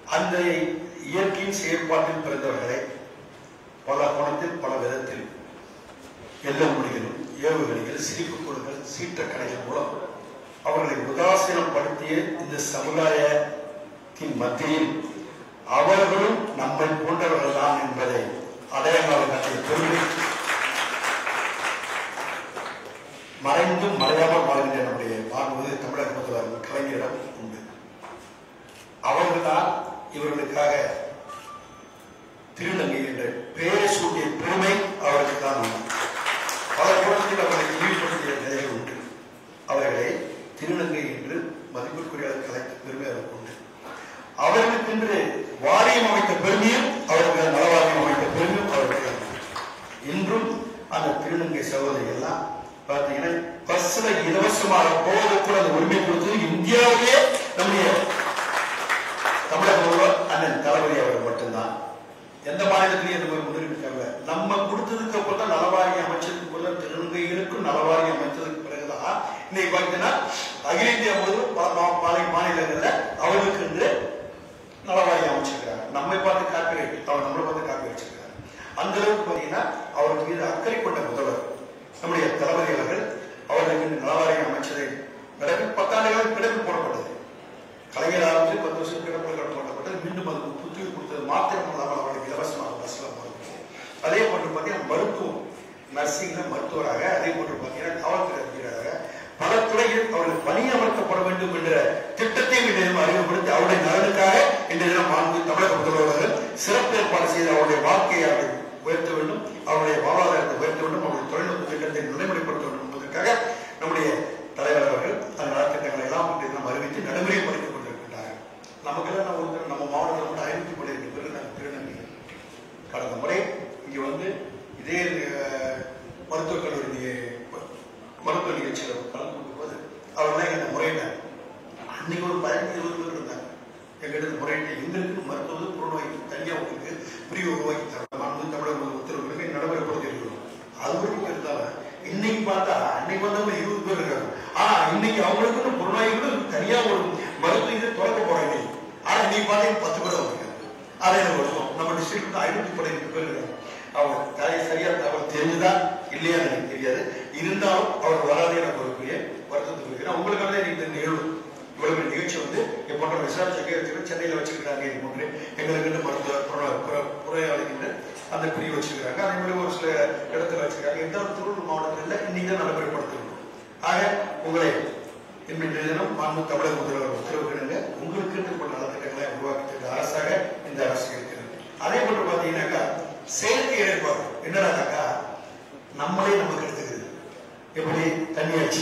அந்த இயற்கையின் செயற்பாட்டில் பிறந்தவர்களை பல கோணத்தில் பல விதத்தில் எல்ல மொழிகளும் ஏவுகணைகள் சிரிப்பு குழுக்கள் சீற்றக்கடைகள் மூலம் அவர்களை உதாசீனப்படுத்திய இந்த சமுதாயத்தின் மத்தியில் அவர்களும் நம்மை போன்றவர்கள் தான் என்பதை அடையாளம் கட்டிய பெருமை மறைந்தும் மறையாமல் வாழ்கின்ற நம்முடைய மாண்புமிகு தமிழக முதல்வர் கலைஞரிடம் உண்டு அவர்கள்தான் இவர்களுக்காக திருநங்கை என்ற பெயரை சூட்டிய பெருமை அவருக்கு தான் உண்டு பல கோணத்தில் அவர்களை இழிவுபடுத்திய நிலைகள் உண்டு அவர்களை திருநங்கை என்று மதிப்பிற்குரிய கலைத்த பெருமை அவருக்கு உண்டு அவர்களுக்கென்று வாரியம் அமைத்த பெருமையும் அவருக்கு நலவாரியம் அமைத்த பெருமையும் அவருக்கு உண்டு. இன்றும் அந்த திருநங்கை சகோதரி எல்லாம் பார்த்தீங்கன்னா பஸ்ல இலவசமாக போவதற்கு கூட அந்த உரிமை கொடுத்தது இந்தியாவிலே நம்முடைய தமிழக முதல்வர் அண்ணன் தளபதி அவர் மட்டும்தான் எந்த மாநிலத்திலையும் இந்த மாதிரி முன்னுரிமை தரல நம்ம கொடுத்ததுக்கு அப்புறம் தான் நலவாரி அமைச்சதுக்கு போல திருநங்கைகளுக்கும் நலவாரி அமைச்சதுக்கு பிறகுதான் இன்னைக்கு பார்த்தீங்கன்னா அகில இந்தியா முழுவதும் பல மா- பல மாநிலங்கள்ல அவர்களுக்கு என்று நலவாரி அமைச்சிருக்காங்க நம்மை பார்த்து காப்பீரைட் அவர் நம்மளை பார்த்து காப்பி வச்சிருக்காங்க அந்த அளவுக்கு பார்த்தீங்கன்னா அவர் மீது அக்கறை கொண்ட முதல்வர் நம்முடைய தளபதி அவர்கள் அவர்களுக்கு இந்த நலவாரி அமைச்சதை பிறகு பத்தாண்டுகள் பிறகு போடப்பட்டது கலைஞர் ஆரம்பிச்சு பத்து வருஷம் கிடப்பில் கட்டப்பட்டது மீண்டும் அதுக்கு புத்துயிர் கொடுத்தது மாத்திரம் இல்லாமல் அவர்களுக்கு இலவசமாக பஸ்ல போகிறது அதே போன்று பார்த்தீங்கன்னா மருத்துவம் நர்சிங்ல மருத்துவராக அதே போன்று பார்த்தீங்கன்னா காவல்துறை அதிகாரியாக பல துறையில் அவர்கள் பணியமர்த்தப்பட வேண்டும் என்ற திட்டத்தையும் இந்த தினம் அறிமுகப்படுத்தி அவருடைய நலனுக்காக இந்த தினம் மாண்பு தமிழக முதல்வர்கள் சிறப்பு ஏற்பாடு செய்து அவருடைய வாழ்க்கையை அவர்கள் உயர்த்த வேண்டும் அவருடைய வாழ்வாதாரத்தை உயர்த்த வேண்டும் அவருடைய தொழில்நுட்ப திட்டத்தை நடைமுறைப்படுத்த வேண்டும் என்பதற்காக நம்முடைய தலைவர் அவர்கள் அந்த நலத்திட்டங்களை எல்லாம் இன்று நாம் அறிவித்து நடைமுறைப்படுத்திக் கொண்டிருக்கின்றார்கள் நமக்கெல்லாம் நம்ம ஒருத்தர் நம்ம மாவட்டத்தில் மட்டும் ஐநூத்தி பதினெட்டு பேர் நாங்கள் திருநங்கை கடந்த முறை இங்க வந்து இதே அஹ், மருத்துவக் கல்லூரி நி- மருத்துவ நிகழ்ச்சியில் கலந்து கொள்ளும்போது அவர்கள்லாம் என்ன முறையிட்டாங்க அன்னைக்கு ஒரு பதினஞ்சு இருபது பேர் இருந்தாங்க எங்கிட்ட முறையிட்டு எங்களுக்கு மருத்துவ புறநோய்க்கு தனியாக உங்களுக்கு பிரிவு உருவாக்கி தரணும் மாண்பு தமிழக உத்தரவுகளுக்கு நடைமுறைப்படுத்தி இருக்கிறோம் அது வரைக்கும் இருந்தாலும் இன்னைக்கு பார்த்தா அன்னைக்கு வந்தவங்க இருபது பேர் இருக்காங்க ஆனா இன்னைக்கு அவங்களுக்கு புறநோய்களுக்கு தனியா ஒரு மருத்துவ இது திறக்க போறாங்க ஆனா இன்னைக்கு பார்த்தீங்கன்னா பத்து பேர் வந்திருக்காங்க அதே வருஷம் நம்ம டிஸ்ட்ரிக்ட் ஐநூத்தி பதினெட்டு பேர் இருக்காங்க அவங்க தாய் சரியா தகவல் தெரிஞ்சுதா இல்லையா எனக்கு தெரியாது இருந்தாலும் அவர் வராதே எனக்கு ஒரு பெரிய வருத்தத்துக்கு இருக்கு ஏன்னா உங்களுக்கான இந்த நிகழ்வு இவ்வளவு பெரிய நிகழ்ச்சி வந்து இது போன்ற விசாரணை செய்யறதுக்கு சென்னையில வச்சிருக்காங்க இது போன்று எங்களுக்கு மருத்துவ புற- புற- புறையாளிகின்ற அந்த பிரிவு வச்சிருக்காங்க அதே மாதிரி ஒரு சில இடத்துல வச்சிருக்காங்க எந்த ஒரு திருவள்ளூர் மாவட்டத்தில் இன்னைக்கு தான் நடைமுறைப்படுத்திருக்கோம் ஆக உங்களை இன்றைய தினம் மாண்பு தமிழக முதல்வர் உத்தரவுகிடுங்க உங்களுக்கு இப்ப நலத்திட்டங்களை உருவாக்கி தந்த அரசாக இந்த அரசு இருக்கிறது அதே போன்று பாத்தீங்கன்னாக்கா செயற்கை இடைப்பாடு என்னடாக்கா நம்மளே நமக்கு எடுத்துக்கிறது எப்படி தண்ணி அடிச்சு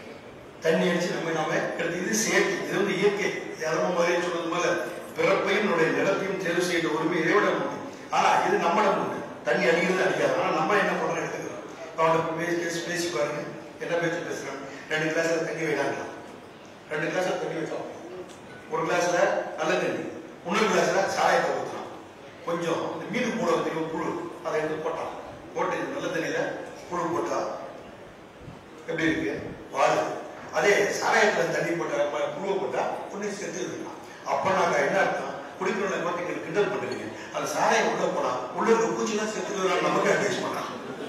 தண்ணி அடிச்சு நம்ம நாம எடுத்து இது செயற்கை இது வந்து இயற்கை யாரும் மாதிரி சொன்னது போல பிறப்பையும் நம்முடைய நிலத்தையும் தேர்வு செய்த உரிமை இறைவிட உண்டு ஆனா இது நம்மிடம் உண்டு தண்ணி அடிக்கிறது அடிக்காது ஆனா நம்ம என்ன பண்றோம் எடுத்துக்கிறோம் அவனுக்கு பேசி பேசி பேசி பாருங்க என்ன பேச்சு பேசுறான் ரெண்டு கிளாஸ்ல தண்ணி வைக்கிறாங்க ரெண்டு கிளாஸ்ல தண்ணி வச்சோம் ஒரு கிளாஸ்ல நல்ல தண்ணி இன்னொரு கிளாஸ்ல சாராயத்தை ஊற்றலாம் கொஞ்சம் இந்த மீன் கூட தெரியும் புழு அதை எடுத்து போட்டான் போட்டு இந்த நல்ல தண்ணியில புழு போட்டா எப்படி இருக்கு வாழுது அதே சாராயத்துல தண்ணி போட்டா ப- புழுவை போட்டா புண்ணி செத்து இருக்கலாம் அப்ப நாங்க என்ன அர்த்தம் குடிக்கிறவங்களை பார்த்து எங்களுக்கு கிண்டல் பண்ணுறீங்க அந்த சாராயம் உள்ள போனா உள்ள இருக்க பூச்சினா செத்து நமக்கு அட்வைஸ் பண்ணலாம்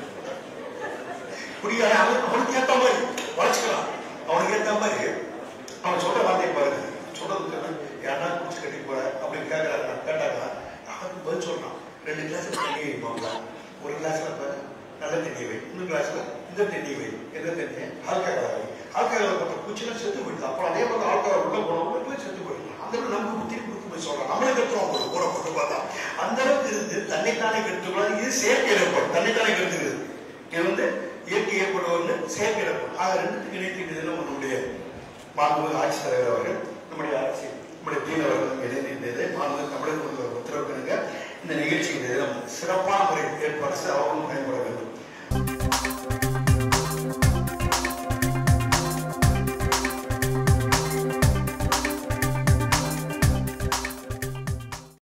புரியாத அவன் அவனுக்கு ஏத்த மாதிரி வளர்ச்சிக்கலாம் அவனுக்கு ஏத்த மாதிரி அவன் சொல்ற வார்த்தையை பாருங்க சொல்றதுக்கு யாரா குடிச்சு கட்டி போற அப்படின்னு கேட்கறாங்க கேட்டாங்க அவனுக்கு பதில் சொல்றான் ரெண்டு கிளாஸ் தண்ணி வைப்பாங்க ஒரு கிளாஸ்ல பாரு நல்ல தண்ணி வை இன்னொரு கிளாஸ்ல இந்த தண்ணி வை எந்த தண்ணி ஆல்கஹால் வை ஆல்கஹால் பட்ட பூச்சினா செத்து போயிடுது அப்புறம் அதே மாதிரி ஆல்கஹால் உள்ள போனவங்க போய் செத்து போயிடுது அந்த அளவுக்கு நமக்கு புத்தி புத்தி போய் சொல்றான் நம்மளே கத்துறோம் போல கூட போட்டு பார்த்தா அந்த அளவுக்கு இருந்து தன்னைத்தானே கெடுத்துக்கூடாது இது செயற்கை ஏற்படும் தன்னைத்தானே கெடுத்துக்கிறது இது வந்து இயற்கை ஏற்படுவது செயற்கை ஏற்படும் ஆக ரெண்டுத்துக்கு இணைத்து தினம் நம்முடைய மாண்புமிகு ஆட்சித் தலைவர் அவர்கள் நம்முடைய ஆட்சி நம்முடைய தீன் அவர்கள் இணைந்திருந்தது மாண்புமிகு தமிழக முதல்வர் உத்தரவிட்டிருங்க இந்த நிகழ்ச்சி இந்த தினம் சிறப்பான முறையில் ஏற்பாடு செய்து அவர்களும் பயன்பட வேண்டும்